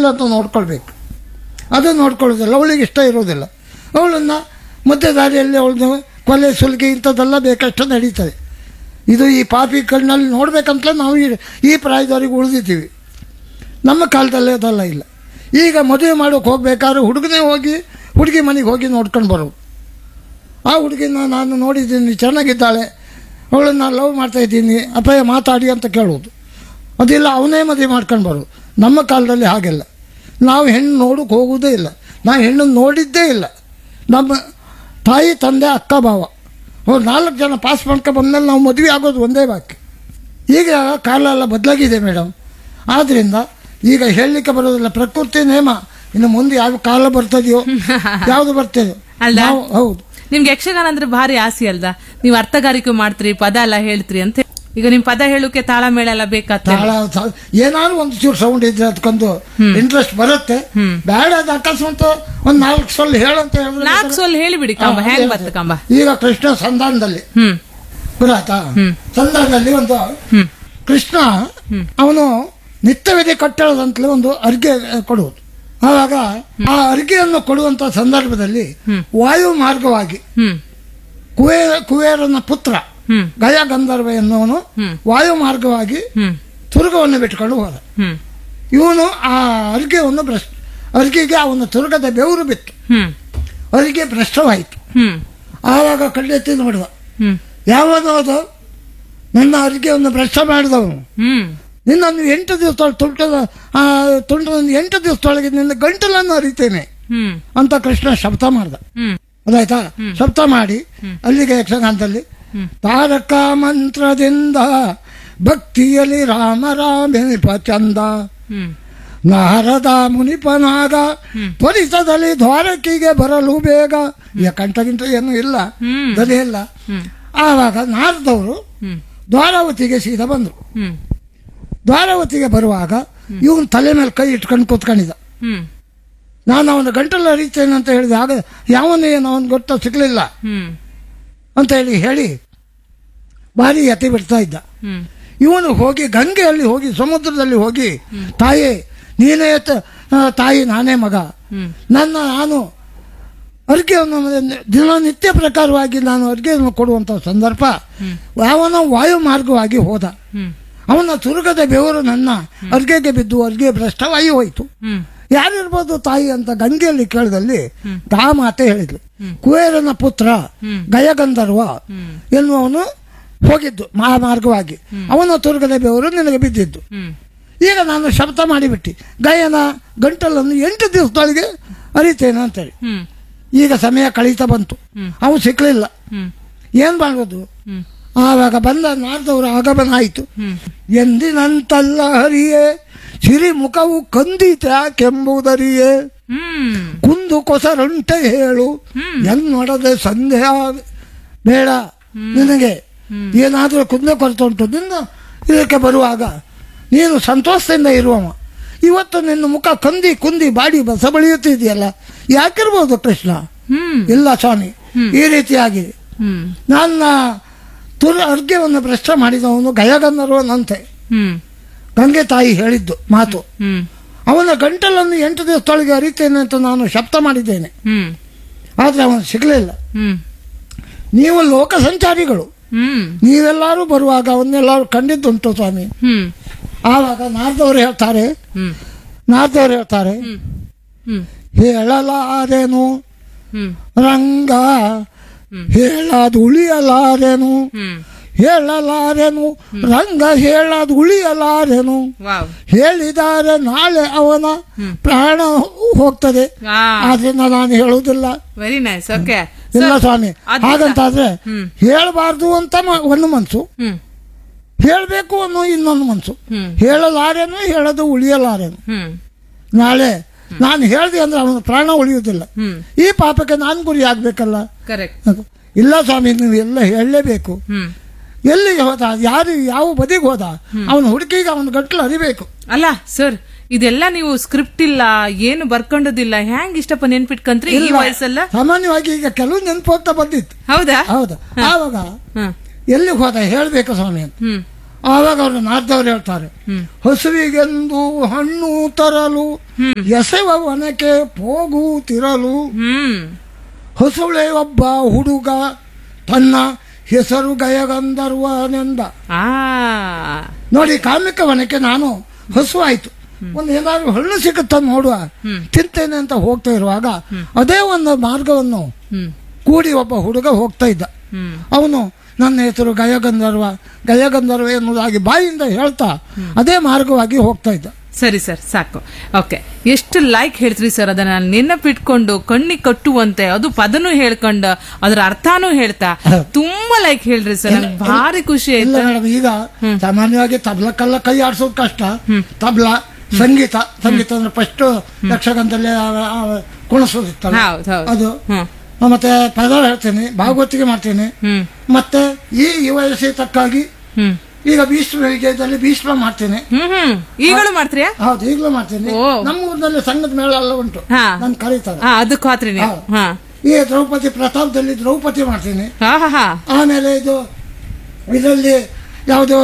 ಇಲ್ಲ ಅಂತ ನೋಡ್ಕೊಳ್ಬೇಕು ಅದು ನೋಡ್ಕೊಳ್ಳೋದಿಲ್ಲ ಅವಳಿಗೆ ಇಷ್ಟ ಇರೋದಿಲ್ಲ ಅವಳನ್ನು ಮಧ್ಯ ದಾರಿಯಲ್ಲಿ ಅವಳನ್ನು ಕೊಲೆ ಸುಲಿಗೆ ಇಂಥದ್ದೆಲ್ಲ ಬೇಕಷ್ಟು ನಡೀತದೆ ಇದು ಈ ಪಾಪಿ ಕಣ್ಣಲ್ಲಿ ನೋಡ್ಬೇಕಂತಲೇ ನಾವು ಈ ಈ ಪ್ರಾಯದವರೆಗೆ ಉಳಿದಿದ್ದೀವಿ ನಮ್ಮ ಕಾಲದಲ್ಲಿ ಅದೆಲ್ಲ ಇಲ್ಲ ಈಗ ಮದುವೆ ಮಾಡೋಕೆ ಹೋಗ್ಬೇಕಾದ್ರೆ ಹುಡುಗನೇ ಹೋಗಿ ಹುಡುಗಿ ಮನೆಗೆ ಹೋಗಿ ನೋಡ್ಕೊಂಡು ಬರೋದು ಆ ಹುಡುಗಿನ ನಾನು ನೋಡಿದ್ದೀನಿ ಚೆನ್ನಾಗಿದ್ದಾಳೆ ಅವಳನ್ನು ಲವ್ ಮಾಡ್ತಾ ಇದ್ದೀನಿ ಅಪಾಯ ಮಾತಾಡಿ ಅಂತ ಕೇಳೋದು ಅದಿಲ್ಲ ಅವನೇ ಮದುವೆ ಮಾಡ್ಕೊಂಡು ಬರೋದು ನಮ್ಮ ಕಾಲದಲ್ಲಿ ಹಾಗೆಲ್ಲ ನಾವು ಹೆಣ್ಣು ನೋಡೋಕೆ ಹೋಗೋದೇ ಇಲ್ಲ ನಾವು ಹೆಣ್ಣು ನೋಡಿದ್ದೇ ಇಲ್ಲ ನಮ್ಮ ತಾಯಿ ತಂದೆ ಅಕ್ಕ ಭಾವ ಅವ್ರು ನಾಲ್ಕು ಜನ ಪಾಸ್ ಮಾಡ್ಕೊಂಡು ಬಂದಮೇಲೆ ನಾವು ಮದುವೆ ಆಗೋದು ಒಂದೇ ಬಾಕಿ ಈಗ ಕಾಲ ಎಲ್ಲ ಬದಲಾಗಿದೆ ಮೇಡಮ್ ಆದ್ದರಿಂದ ಈಗ ಹೇಳಲಿಕ್ಕೆ ಬರೋದಿಲ್ಲ ಪ್ರಕೃತಿ ನೇಮ ಇನ್ನು ಮುಂದೆ ಯಾವ ಕಾಲ ಬರ್ತದೆಯೋ ಯಾವುದು ಬರ್ತದೆಯೋ ಅಲ್ಲ? ನಾವು ಹೌದು ನಿಮ್ಗೆ ಯಕ್ಷಗಾನ ಅಂದ್ರೆ ಭಾರಿ ಆಸೆ ಅಲ್ದ ನೀವು ಅರ್ಥಗಾರಿಕೆ ಮಾಡ್ತೀರಿ ಪದ ಎಲ್ಲ ಹೇಳ್ತೀರಿ ಅಂತ ಈಗ ನಿಮ್ ಪದ ಹೇಳೋಕೆ ತಾಳಮೇಳ ಎಲ್ಲ ಬೇಕಾಗ್ತದೆ ತಾಳ ತ- ಏನಾದ್ರು ಒಂದು ಚೂರು ಸೌಂಡ್ ಇದ್ರೆ ಅದಕ್ಕೊಂದು ಇಂಟ್ರೆಸ್ಟ್ ಬರುತ್ತೆ ಬೇಡ ಅದು ಅಕಸ್ಮಾತ್ ಒಂದ್ ನಾಲ್ಕು ಸಲ ಹೇಳಂತ ಹೇಳಿದ್ರೆ ನಾಲ್ಕು ಸೊಲ್ ಹೇಳಿಬಿಡಿ ಕಂಬ ಹಾ, ಹೆಂಗ್ ಅದೇ ಬರ್ತದೆ ಕಂಬ ಈಗ ಕೃಷ್ಣ ಸಂಧಾನದಲ್ಲಿ ಹ್ಮ್ ಗೊತ್ತಾಯ್ತಾ ಸಂಧಾನದಲ್ಲಿ ಒಂದು ಹ್ಮ್ ಕೃಷ್ಣ ಅವನು ನಿತ್ಯವಿಧಿ ಕಟ್ಟಳದಂತಲೇ ಒಂದು ಅರ್ಗೆ ಕೊಡುವುದು ಆವಾಗ ಆ ಅರ್ಗೆಯನ್ನು ಕೊಡುವಂತ ಸಂದರ್ಭದಲ್ಲಿ ವಾಯು ಮಾರ್ಗವಾಗಿ ಹ್ಮ್ ಕುಬೇರ ಕುಬೇರನ ಪುತ್ರ ಹ್ಮ್ ಗಯ ಗಂಧರ್ವ ಎನ್ನುವನು ವಾಯು ಮಾರ್ಗವಾಗಿ ಹ್ಮ್ ತುರ್ಗವನ್ನು ಬಿಟ್ಟುಕೊಂಡು ಹೋದ ಹ್ಮ್ ಇವನು ಆ ಅರ್ಗೆಯನ್ನು ಭ್ರಷ್ಟ ಅರ್ಗೆಗೆ ಅವನ ತುರ್ಗದ ಬೆವರು ಬಿತ್ತು ಹ್ಮ್ ಅರ್ಗೆ ಭ್ರಷ್ಟವಾಯಿತು ಹ್ಮ್ ಆವಾಗ ಕಣ್ಣೆತ್ತಿ ನೋಡಿದ ಹ್ಮ್ ಯಾವನು ಅದು ನನ್ನ ಅರ್ಗೆಯನ್ನು ಭ್ರಷ್ಟ ಮಾಡಿದವನು ಹ್ಮ್ ನಿನ್ನನ್ನು ಎಂಟು ದಿವಸದೊಳಗೆ ತುಂಟದ ಆ ತುಂಟದ ಎಂಟು ದಿವಸದೊಳಗೆ ನಿನ್ನ ಗಂಟಲನ್ನು ಅರಿತೇನೆ ಹ್ಮ್ ಅಂತ ಕೃಷ್ಣ ಶಬ್ದ ಮಾಡ್ದ ಹ್ಮ್ ಅದಾಯ್ತಾ ಶಬ್ದ ಮಾಡಿ ಅಲ್ಲಿಗೆ ಯಕ್ಷಗಾನದಲ್ಲಿ ತಾರಕ ಮಂತ್ರದಿಂದ ಭಕ್ತಿಯಲ್ಲಿ ರಾಮ ರಾಮೇಪ ಚಂದ ಹ್ಮ್ ನಾರದ ಮುನಿಪನಾಗ ತ್ವರಿತದಲ್ಲಿ ದ್ವಾರಕಿಗೆ ಬರಲು ಬೇಗ ಈಗ ಕಂಠಗಿಂತ ಏನೂ ಇಲ್ಲ ಹ್ಮ್. ದನಿ ಇಲ್ಲ ಆವಾಗ ನಾರದವರು ಹ್ಮ್ ದ್ವಾರಾವತಿಗೆ ಸೀದಾ ಬಂದರು ಹ್ಮ್ ದ್ವಾರಾವತಿಗೆ ಬರುವಾಗ ಇವನ್ ತಲೆ ಮೇಲೆ ಕೈ ಇಟ್ಕೊಂಡು ಕೂತ್ಕೊಂಡಿದ್ದ ಹ್ಮ್ ನಾನು ಅವನ ಗಂಟಲು ಅರಿತೇನೆ ಅಂತ ಹೇಳಿದೆ ಆಗ ಯಾವನೇ ಅವನು ಗೊತ್ತ ಸಿಗ್ಲಿಲ್ಲ ಹ್ಮ್ ಅಂತ ಹೇಳಿ ಹೇಳಿ ಭಾರಿ ಎತ್ತಿ ಬಿಡ್ತಾ ಇದ್ದ ಹ್ಮ್ ಇವನು ಹೋಗಿ ಗಂಗೆಯಲ್ಲಿ ಹೋಗಿ ಸಮುದ್ರದಲ್ಲಿ ಹೋಗಿ ತಾಯಿ ನೀನೇ ತ- ಆ, ತಾಯಿ ನಾನೇ ಮಗ ಹ್ಮ್ ನನ್ನ ನಾನು ಅರ್ಗೆಯನ್ನು ದಿನನಿತ್ಯ ಪ್ರಕಾರವಾಗಿ ನಾನು ಅರ್ಗೆಯನ್ನು ಕೊಡುವಂಥ ಸಂದರ್ಭ ಯಾವನ ವಾಯು ಮಾರ್ಗವಾಗಿ ಹೋದ ಹ್ಮ್ ಅವನ ತುರುಗದ ಬೆವರು ನನ್ನ ಅರ್ಗೆಗೆ ಬಿದ್ದು ಅರ್ಗೆ ಭ್ರಷ್ಟವಾಗಿ ಹೋಯಿತು ಹ್ಮ್ ಯಾರಿರ್ಬೋದು ತಾಯಿ ಅಂತ ಗಂಗೆಯಲ್ಲಿ ಕೇಳಿದಲ್ಲಿ ಆ ಮಾತೆ ಹೇಳಿದ್ಲು ಕುಬೇರನ ಪುತ್ರ ಗಯಗಂಧರ್ವ ಎನ್ನುವನು ಹೋಗಿದ್ದು ಮಾ ಮಾರ್ಗವಾಗಿ ಅವನ ತುರುಗದ ಬೆವರು ನಿನಗೆ ಬಿದ್ದಿದ್ದು ಹ್ಮ್ ಈಗ ನಾನು ಶಬ್ದ ಮಾಡಿಬಿಟ್ಟು ಗಯನ ಗಂಟಲನ್ನು ಎಂಟು ದಿವಸದೊಳಗೆ ಅರಿತೇನೆ ಅಂತೇಳಿ ಹ್ಮ್ ಈಗ ಸಮಯ ಕಳೀತಾ ಬಂತು ಅವನು ಸಿಕ್ಕಲಿಲ್ಲ ಹ್ಮ್ ಏನ್ ಮಾಡೋದು ಹ್ಮ್ ಆವಾಗ ಬಂದ ನಾರ್ದವರು ಆಗಮನ ಆಯಿತು ಹ್ಮ್ ಎಂದಿನಂತಲ್ಲ ಹರಿಯೇ ಸಿರಿ ಮುಖವು ಕಂದೀತ್ಯಾಕೆಂಬುದರಿಯೇ ಹ್ಮ್ ಕುಂದು ಕೊಸರುಂಟೆ ಹೇಳು ಎನ್ನೊಡದೆ ಸಂದೇಹ ಬೇಡ ನಿನಗೆ ಏನಾದರೂ ಕುಂದ ಕೊರತೆ ಉಂಟು ನಿನ್ನ ಇದಕ್ಕೆ ಬರುವಾಗ ನೀನು ಸಂತೋಷದಿಂದ ಇರುವವ ಇವತ್ತು ನಿನ್ನ ಮುಖ ಕಂದಿ ಕುಂದಿ ಬಾಡಿ ಬಸ ಬಳಿಯುತ್ತಿದೆಯಲ್ಲ ಯಾಕಿರ್ಬೋದು ಕೃಷ್ಣ ಹ್ಮ್ ಇಲ್ಲ ಸ್ವಾಮಿ ಈ ರೀತಿಯಾಗಿದೆ ಹ್ಮ್ ನನ್ನ ತುರ ಅರ್ಘ್ಯವನ್ನು ಭ್ರಷ್ಟ ಮಾಡಿದವನು ಗಯಗಂಧರ್ವನಂತೆ ಹ್ಮ್ ಗಂಗೆ ತಾಯಿ ಹೇಳಿದ್ದು ಮಾತು ಹ್ಮ್ ಅವನ ಗಂಟಲನ್ನು ಎಂಟು ದಿವಸದೊಳಗೆ ಅರಿತೇನೆ ಅಂತ ನಾನು ಶಬ್ದ ಮಾಡಿದ್ದೇನೆ ಹ್ಮ್ ಆದರೆ ಅವನು ಸಿಗಲಿಲ್ಲ ಹ್ಮ್ ನೀವು ಲೋಕ ಸಂಚಾರಿಗಳು ಹ್ಮ್ ನೀವೆಲ್ಲರೂ ಬರುವಾಗ ಅವನ್ನೆಲ್ಲರೂ ಕಂಡಿದ್ದುಂಟು ಸ್ವಾಮಿ ಹ್ಮ್ ಆವಾಗ ನಾರ್ದವರು ಹೇಳ್ತಾರೆ ಹ್ಮ್ ನಾರ್ದವರು ಹೇಳ್ತಾರೆ ಹ್ಮ್ ಹೇಳಲಾರೇನು ಹ್ಮ್ ರಂಗ ಹೇಳದು ಉಳಿಯಲಾರೇನು ಹ್ಮ್ ಹೇಳಲಾರೆನು ರಂಗ ಹೇಳದು ಉಳಿಯಲಾರೆನು ವಾವ್ ಹೇಳಿದ್ದಾರೆ ನಾಳೆ ಅವನ ಪ್ರಾಣ ಹೋಗ್ತದೆ ಆ ಆದ್ರಿಂದ ನಾನು ಹೇಳುವುದಿಲ್ಲ ವೆರಿ ನೈಸ್ ಓಕೆ ಇಲ್ಲ ಸ್ವಾಮಿ ಅದ್ಭುತ. ಹಾಗಂತಾದ್ರೆ ಹ್ಮ್. ಹೇಳಬಾರ್ದು ಅಂತ ಮ- ಒಂದು ಮನ್ಸು ಹ್ಮ್ ಹೇಳಬೇಕು ಅನ್ನೋ ಇನ್ನೊಂದು ಮನ್ಸು ಹ್ಮ್. ಹೇಳಲಾರೇನು ಹೇಳದು ಉಳಿಯಲಾರೇನು ಹ್ಮ್ ನಾಳೆ ನಾನು ಹೇಳ್ದೆ ಅಂದ್ರೆ ಅವನ ಪ್ರಾಣ ಉಳಿಯುವುದಿಲ್ಲ ಹ್ಮ್ ಈ ಪಾಪಕ್ಕೆ ನಾನು ಗುರಿ ಆಗ್ಬೇಕಲ್ಲ ಕರೆಕ್ಟ್ ಇಲ್ಲ ಸ್ವಾಮಿ ನೀವು ಎಲ್ಲ ಹೇಳಲೇಬೇಕು ಹ್ಮ್ ಎಲ್ಲಿಗೆ ಹೋದ ಯಾರು ಯಾವ ಬದಿಗೆ ಹೋದ ಅವನ ಹುಡುಕಿಗೆ ಅವನ ಗಂಟ್ಲು ಅರಿಬೇಕು ಅಲ್ಲ ಸರ್ ಇದೆಲ್ಲ ನೀವು ಸ್ಕ್ರಿಪ್ಟ್ ಇಲ್ಲ ಏನು ಬರ್ಕೊಂಡದಿಲ್ಲ ಹ್ಯಾಂಗ್ ಇಷ್ಟಪ್ಪ ನೆನ್ಪಿಟ್ಕಂತ್ರಿ ಈ ಇಲ್ಲ. ವಯಸ್ಸಲ್ಲ ಸಾಮಾನ್ಯವಾಗಿ ಈಗ ಕೆಲವು ನೆನಪು ಹೋಗ್ತಾ ಬಂದಿತ್ತು ಹೌದಾ ಹೌದು ಆವಾಗ ಹ್ಮ್ ಎಲ್ಲಿಗೆ ಹೋದ ಹೇಳ್ಬೇಕು ಸ್ವಾಮಿ ಅಂತ ಹ್ಮ್ ಆವಾಗ ಅವರು ನಾರ್ದವ್ರು ಹೇಳ್ತಾರೆ ಹಸುವಿಗೆಂದು ಹಣ್ಣು ತರಲು ಎಸೆವ ವನಕ್ಕೆ ಹೋಗುತ್ತಿರಲು ಹ್ಮ್ ಹಸುಳೆ ಒಬ್ಬ ಹುಡುಗ ತನ್ನ ಹೆಸರು ಗಯಗಂಧರ್ವನೆಂದ ಆ ನೋಡಿ ಕಾಮಿಕ ವನಕ್ಕೆ ನಾನು ಹಸು ಆಯ್ತು ಒಂದು ಏನಾದ್ರು ಹಣ್ಣು ಸಿಗುತ್ತ ನೋಡುವ ತಿಂತೇನೆ ಅಂತ ಹೋಗ್ತಾ ಇರುವಾಗ ಅದೇ ಒಂದು ಮಾರ್ಗವನ್ನು ಹ್ಮ್ ಕೂಡಿ ಒಬ್ಬ ಹುಡುಗ ಹೋಗ್ತಾ ಇದ್ದ ಹ್ಮ್ ಅವನು ನನ್ನ ಹೆಸರು ಗಯಗಂಧರ್ವ ಗಯಗಂಧರ್ವ ಎನ್ನುವುದಾಗಿ ಬಾಯಿಂದ ಹೇಳ್ತಾ ಅದೇ ಮಾರ್ಗವಾಗಿ ಹೋಗ್ತಾ ಇದ್ದ ಸರಿ ಸರ್ ಸಾಕು ಓಕೆ ಎಷ್ಟು ಲೈಕ್ ಹೇಳ್ತೀರಿ ಸರ್ ಅದನ್ನ ನಾನು ನೆನಪಿಟ್ಕೊಂಡು ಕಣ್ಣಿಗೆ ಕಟ್ಟುವಂತೆ ಅದು ಪದನೂ ಹೇಳ್ಕೊಂಡು ಅದರ ಅರ್ಥನೂ ಹೇಳ್ತಾ ತುಂಬಾ ಲೈಕ್ ಹೇಳ್ರಿ ಸರ್ ನಂಗೆ ಭಾರಿ ಖುಷಿ ಇಲ್ಲ ಆಯ್ತು ಮೇಡಮ್ ಈಗ ಸಾಮಾನ್ಯವಾಗಿ ತಬ್ಲಕ್ಕೆಲ್ಲ ಕೈ ಆಡಿಸೋದು ಕಷ್ಟ ತಬ್ಲ ಸಂಗೀತ ಸಂಗೀತ ಅಂದ್ರೆ ಫಸ್ಟ್ ಯಕ್ಷಗಾನದಲ್ಲಿ ಆ- ಆ ಕುಣಿಸೋದಿತ್ತಲ್ಲ ಹೌದು ಹೌದು ಅದು ಹ್ಮ್ ಮತ್ತೆ ಪದ ಹೇಳ್ತೀನಿ ಭಾಗವತಿಗೆ ಮಾಡ್ತೀನಿ ಹ್ಮ್ ಮತ್ತೆ ಈ ಈ ವಯಸ್ಸಿಗೆ ತಕ್ಕಾಗಿ ಹ್ಮ್ ಈಗ ಭೀಷ್ಮ ವಿಜಯದಲ್ಲಿ ಭೀಷ್ಮ ಮಾಡ್ತೀನಿ ಹ್ಮ್ ಹ್ಮ್ ಈಗಳು ಮಾಡ್ತೀರಾ ಹೌದು ಈಗಲೂ ಮಾಡ್ತೀನಿ ಓ. ನಮ್ಮ ಊರಿನಲ್ಲಿ ಸಂಘದ ಮೇಳ ಎಲ್ಲ ಉಂಟು ಹಾ. ನನ್ ಕರೀತಾರೆ ಹಾ ಅದಕ್ಕೆ ಹೋತ್ರಿ ನೀವು ಹೌದು. ಹಾ ಈ ದ್ರೌಪದಿ ಪ್ರತಾಪದಲ್ಲಿ ದ್ರೌಪದಿ ಮಾಡ್ತೀನಿ ಹಾ ಹಾ ಹಾ ಆಮೇಲೆ ಇದು ಇದರಲ್ಲಿ ಯಾವುದು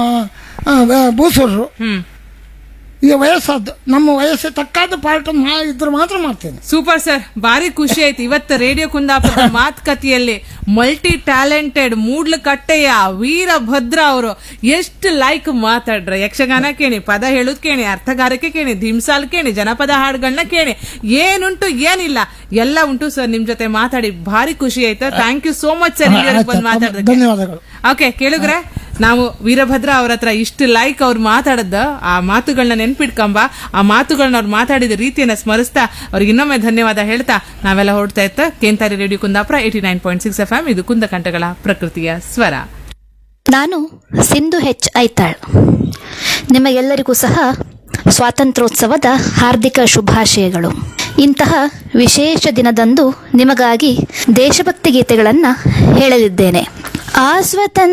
ಭೂಸೂರರು ಹ್ಮ್ ಈ ವಯಸ್ಸಾದ್ದು ನಮ್ಮ ವಯಸ್ಸಿಗೆ ತಕ್ಕಾದ ಪಾರ್ಟ್ ಇದ್ರೆ ಮಾತ್ರ ಮಾಡ್ತೇನೆ ಸೂಪರ್ ಸರ್ ಭಾರಿ ಖುಷಿ ಆಯ್ತು ಇವತ್ತು ರೇಡಿಯೋ ಕುಂದಾಪುರದ ಮಾತುಕತೆಯಲ್ಲಿ ಮಲ್ಟಿ ಟ್ಯಾಲೆಂಟೆಡ್ ಮೂಡ್ಲಕಟ್ಟೆಯ ವೀರಭದ್ರ ಅವರು ಎಷ್ಟು ಲೈಕ್ ಮಾತಾಡ್ರ ಯಕ್ಷಗಾನ ಕೇಳಿ ಪದ ಹೇಳುದ್ ಕೇಳಿ ಅರ್ಥಗಾರಿಕೆ ಕೇಳಿ ಧಿಮ್ಸಾಲ್ ಕೇಳಿ ಜನಪದ ಹಾಡುಗಳನ್ನ ಕೇಳಿ ಏನುಂಟು ಏನಿಲ್ಲ ಎಲ್ಲ ಉಂಟು ಸರ್ ನಿಮ್ ಜೊತೆ ಮಾತಾಡಿ ಭಾರಿ ಖುಷಿ ಆಯ್ತು thank you so much sir ಆಯ್ತು, ಬಂದು ಮಾತಾಡೋದಕ್ಕೆ ಧನ್ಯವಾದಗಳು ಓಕೆ ಕೇಳಿದ್ರೆ ನಾವು ವೀರಭದ್ರ ಅವ್ರ ಹತ್ರ ಇಷ್ಟು ಲೈಕ್ ಅವ್ರು ಮಾತಾಡದ ಆ ಮಾತುಗಳನ್ನ ನೆನ್ಪಿಟ್ಕೊಂಬ ಆ ಮಾತುಗಳನ್ನ ಅವ್ರು ಮಾತಾಡಿದ ರೀತಿಯನ್ನ ಸ್ಮರಿಸ್ತಾ ಅವ್ರಿಗೆ ಇನ್ನೊಮ್ಮೆ ಧನ್ಯವಾದ ಹೇಳ್ತಾ ನಾವೆಲ್ಲ ಹೊರಡ್ತಾ ಇತ್ತ ಕೇಂತಾರಿ radio Kundapura eighty nine point six F M ಇದು ಕುಂದಕಂಠಗಳ ಪ್ರಕೃತಿಯ ಸ್ವರ ನಾನು ಸಿಂಧು ಹೆಚ್ ಐತಾಳ್ ನಿಮಗೆಲ್ಲರಿಗೂ ಸಹ ಸ್ವಾತಂತ್ರ್ಯೋತ್ಸವದ ಹಾರ್ದಿಕ ಶುಭಾಶಯಗಳು ಇಂತಹ ವಿಶೇಷ ದಿನದಂದು ನಿಮಗಾಗಿ ದೇಶಭಕ್ತಿ ಗೀತೆಗಳನ್ನು ಹೇಳಲಿದ್ದೇನೆ ಆ ಸ್ವತಂತ್ರ